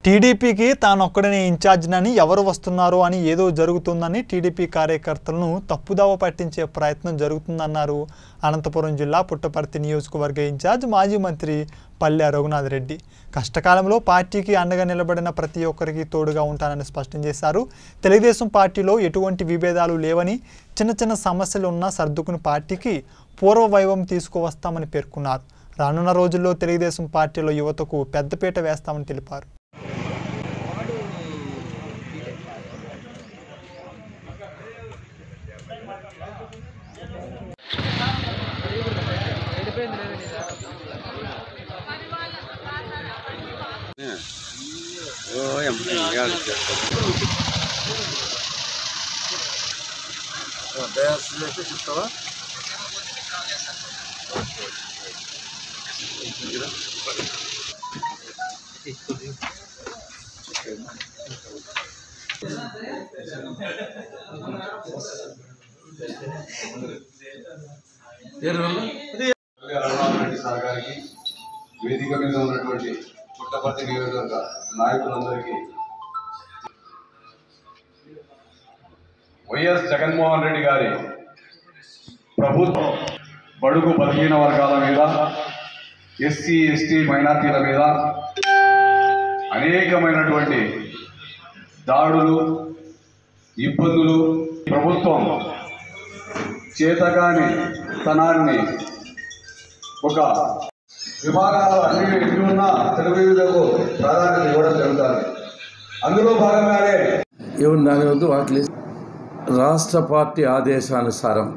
టీడీపీకి తానొక్కడనే ఇన్ఛార్జినని ఎవరు వస్తున్నారో అని ఏదో జరుగుతుందని టీడీపీ కార్యకర్తలను తప్పుదావ పట్టించే ప్రయత్నం జరుగుతుందన్నారు అనంతపురం జిల్లా పుట్టపర్తి నియోజకవర్గ ఇన్ఛార్జ్ మాజీ మంత్రి పల్లె రఘునాథ్ రెడ్డి కష్టకాలంలో పార్టీకి అండగా నిలబడిన ప్రతి ఒక్కరికి తోడుగా ఉంటానని స్పష్టం చేశారు తెలుగుదేశం పార్టీలో ఎటువంటి విభేదాలు లేవని చిన్న చిన్న సమస్యలు ఉన్నా సర్దుకుని పార్టీకి పూర్వ వైభవం తీసుకువస్తామని పేర్కొన్నారు రానున్న రోజుల్లో తెలుగుదేశం పార్టీలో యువతకు పెద్దపీట వేస్తామని తెలిపారు ఓ ఎంపీ గారు చెప్తారు డయాస్లోకి చూస్తావా రెడ్డి సార్ గారికి వేదిక మీద ఉన్నటువంటి పుట్టపర్తి నియోజకవర్గ నాయకులందరికీ వైఎస్ జగన్మోహన్ రెడ్డి గారి ప్రభుత్వం బడుగు బలహీన వర్గాల మీద ఎస్సీ ఎస్టీ మైనార్టీల మీద అనేకమైనటువంటి దాడులు ఇబ్బందులు ప్రభుత్వం చేతగాని తనాన్ని ఒక విభాగాలు అన్ని ఎన్ని ఉన్నా తెలుగులకు ప్రాధాన్యత ఇవ్వడం జరుగుతుంది అందులో భాగంగానే ఏమన్నా దాని వద్దు వాటి రాష్ట్ర పార్టీ ఆదేశానుసారం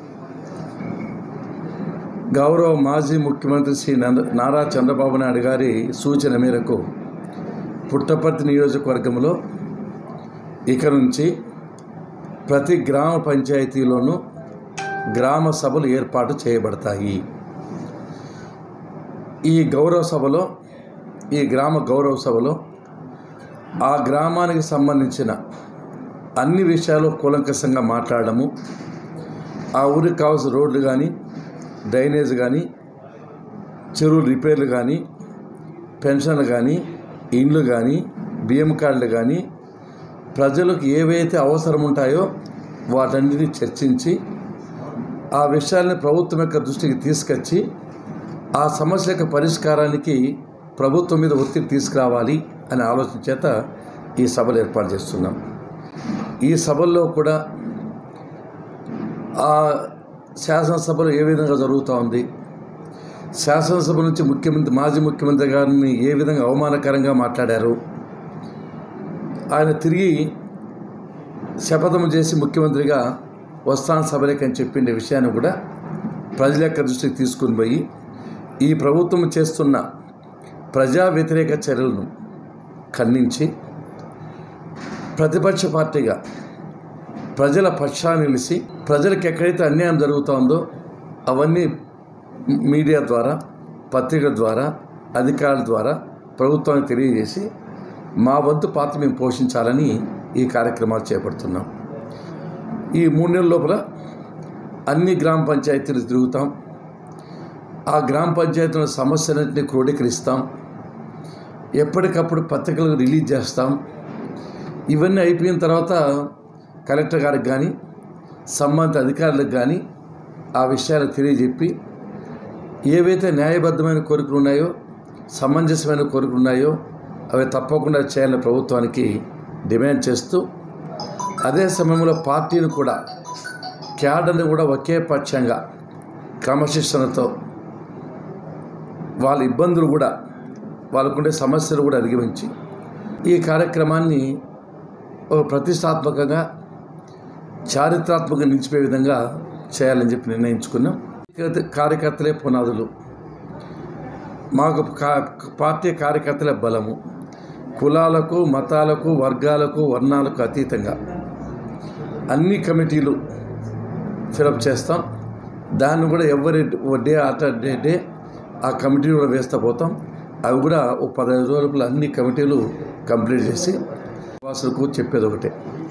గౌరవ మాజీ ముఖ్యమంత్రి శ్రీ నంద- నారా చంద్రబాబు నాయుడు గారి సూచన మేరకు పుట్టపర్తి నియోజకవర్గంలో ఇక నుంచి ప్రతి గ్రామ పంచాయతీలోనూ గ్రామ సభలు ఏర్పాటు చేయబడతాయి ఈ గౌరవ సభలో ఈ గ్రామ గౌరవ సభలో ఆ గ్రామానికి సంబంధించిన అన్ని విషయాలు కూలంకషంగా మాట్లాడము ఆ ఊరికి కావాల్సిన రోడ్లు కానీ డ్రైనేజ్ కానీ చెరువులు రిపేర్లు కానీ పెన్షన్లు కానీ ఇండ్లు కానీ బియ్యం కార్డులు కానీ ప్రజలకు ఏవైతే అవసరం ఉంటాయో వాటన్నిటిని చర్చించి ఆ విషయాల్ని ప్రభుత్వం యొక్క దృష్టికి తీసుకొచ్చి ఆ సమస్య యొక్క పరిష్కారానికి ప్రభుత్వం మీద ఒత్తిడి తీసుకురావాలి అనే ఆలోచన చేత ఈ సభలు ఏర్పాటు చేస్తున్నాం ఈ సభల్లో కూడా ఆ శాసనసభలో ఏ విధంగా జరుగుతూ ఉంది శాసనసభ నుంచి ముఖ్యమంత్రి మాజీ ముఖ్యమంత్రి గారిని ఏ విధంగా అవమానకరంగా మాట్లాడారు ఆయన తిరిగి శపథం చేసి ముఖ్యమంత్రిగా వస్తాను సభలేకి అని చెప్పిండే విషయాన్ని కూడా ప్రజల యొక్క దృష్టికి తీసుకుని పోయి ఈ ప్రభుత్వం చేస్తున్న ప్రజా వ్యతిరేక చర్యలను ఖండించి ప్రతిపక్ష పార్టీగా ప్రజల పక్షాన్ని నిలిచి ప్రజలకు ఎక్కడైతే అన్యాయం జరుగుతుందో అవన్నీ మీడియా ద్వారా పత్రికల ద్వారా అధికారుల ద్వారా ప్రభుత్వానికి తెలియజేసి మా వంతు పాత్ర మేము పోషించాలని ఈ కార్యక్రమాలు చేపడుతున్నాం ఈ మూడు నెలల లోపల అన్ని గ్రామ పంచాయతీలు తిరుగుతాం ఆ గ్రామ పంచాయతీల సమస్యలన్నింటినీ క్రోడీకరిస్తాం ఎప్పటికప్పుడు పత్రికలు రిలీజ్ చేస్తాం ఇవన్నీ అయిపోయిన తర్వాత కలెక్టర్ గారికి కానీ సంబంధిత అధికారులకు కానీ ఆ విషయాలు తెలియజెప్పి ఏవైతే న్యాయబద్ధమైన కోరికలు ఉన్నాయో సమంజసమైన కోరికలు ఉన్నాయో అవి తప్పకుండా చేయాలని ప్రభుత్వానికి డిమాండ్ చేస్తూ అదే సమయంలో పార్టీని కూడా క్యాడర్ని కూడా ఒకే పక్షంగా క్రమశిక్షణతో వాళ్ళ ఇబ్బందులు కూడా వాళ్ళకుండే సమస్యలు కూడా అధిగమించి ఈ కార్యక్రమాన్ని ఒక ప్రతిష్టాత్మకంగా చారిత్రాత్మకంగా నిలిచిపోయే విధంగా చేయాలని చెప్పి నిర్ణయించుకున్నాం కార్యకర్తలే పునాదులు మాకు కా- పార్టీ కార్యకర్తలే బలము కులాలకు మతాలకు వర్గాలకు వర్ణాలకు అతీతంగా అన్ని కమిటీలు ఫిలప్ చేస్తాం దాన్ని కూడా ఎవరి డే ఆట డే డే ఆ కమిటీ కూడా వేస్తా పోతాం అవి కూడా ఒక పదహైదు రోజుల అన్ని కమిటీలు కంప్లీట్ చేసి వాసులకు చెప్పేది ఒకటే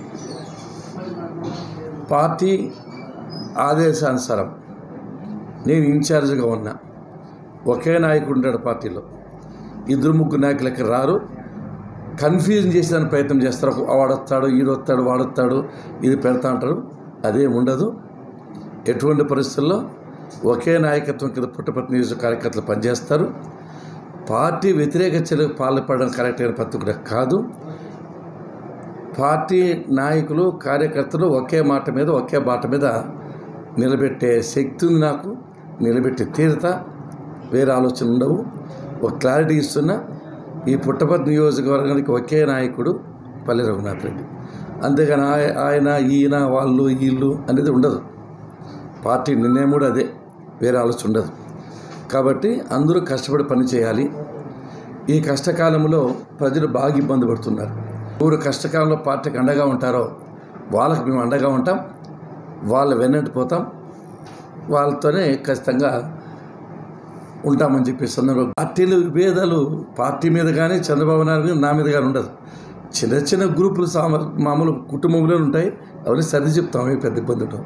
పార్టీ ఆదేశానుసారం నేను ఇన్ఛార్జ్గా ఉన్నా ఒకే నాయకుడు ఉంటాడు పార్టీలో ఇద్దరు ముగ్గురు నాయకులకి రారు కన్ఫ్యూజన్ చేసేదానికి ప్రయత్నం చేస్తారు వాడొస్తాడు ఈడొస్తాడు వాడొస్తాడు ఇది పెడతా అంటారు అదేం ఉండదు ఎటువంటి పరిస్థితుల్లో ఒకే నాయకత్వం కింద పుట్టపర్తి నియోజక కార్యకర్తలు పనిచేస్తారు పార్టీ వ్యతిరేక చర్యలకు పాల్పడడం కరెక్ట్ అయిన పద్ధతి కూడా కాదు పార్టీ నాయకులు కార్యకర్తలు ఒకే మాట మీద ఒకే బాట మీద నిలబెట్టే శక్తి ఉంది నాకు నిలబెట్టే తీరత వేరే ఆలోచన ఉండవు ఒక క్లారిటీ ఇస్తున్నా ఈ పుట్టపర్తి నియోజకవర్గానికి ఒకే నాయకుడు పల్లె రఘునాథ్ రెడ్డి అంతేగాని ఆయ- ఆయన ఈయన వాళ్ళు వీళ్ళు అనేది ఉండదు పార్టీ నిర్ణయం కూడా అదే వేరే ఆలోచన ఉండదు కాబట్టి అందరూ కష్టపడి పని చేయాలి ఈ కష్టకాలంలో ప్రజలు బాగా ఇబ్బంది పడుతున్నారు ఎవరు కష్టకాలంలో పార్టీకి అండగా ఉంటారో వాళ్ళకి మేము అండగా ఉంటాం వాళ్ళ వెన్నట్టు పోతాం వాళ్ళతోనే ఖచ్చితంగా ఉంటామని చెప్పి సందర్భం పార్టీలు విభేదాలు పార్టీ మీద కానీ చంద్రబాబు నాయుడు మీద నా మీద కానీ ఉండదు చిన్న చిన్న గ్రూపులు సామ మామూలు కుటుంబంలో ఉంటాయి అవన్నీ సర్ది చెప్తాం ఏ పెద్ద ఇబ్బంది ఉండవు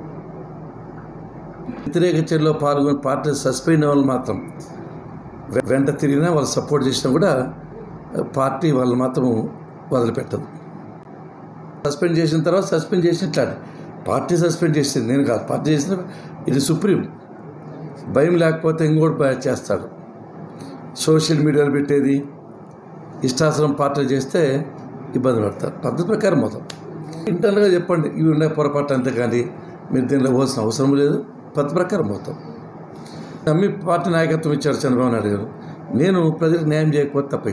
వ్యతిరేక చర్యలో పాల్గొని పార్టీ సస్పెండ్ అయిన వాళ్ళు మాత్రం వె- వెంట తిరిగినా వాళ్ళు సపోర్ట్ చేసినా కూడా పార్టీ వాళ్ళు మాత్రం వదిలిపెట్టదు సస్పెండ్ చేసిన తర్వాత సస్పెండ్ చేసినట్లే పార్టీ సస్పెండ్ చేసింది నేను కాదు పార్టీ చేసిన ఇది సుప్రీం భయం లేకపోతే ఇంకోటి భయం చేస్తాడు సోషల్ మీడియాలో పెట్టేది ఇష్టాసనం పార్టీలు చేస్తే ఇబ్బంది పడతారు పద్ధతి ప్రకారం మొత్తం ఇంటర్నల్గా చెప్పండి ఇవి ఉండే పొరపాటు అంతే కానీ మీరు దీనిలో పోవాల్సిన అవసరం లేదు పద్ధతి ప్రకారం మొత్తం నమ్మి పార్టీ నాయకత్వం ఇచ్చారు చంద్రబాబు నాయుడు గారు నేను ప్రజలకు న్యాయం చేయకపోతే తప్ప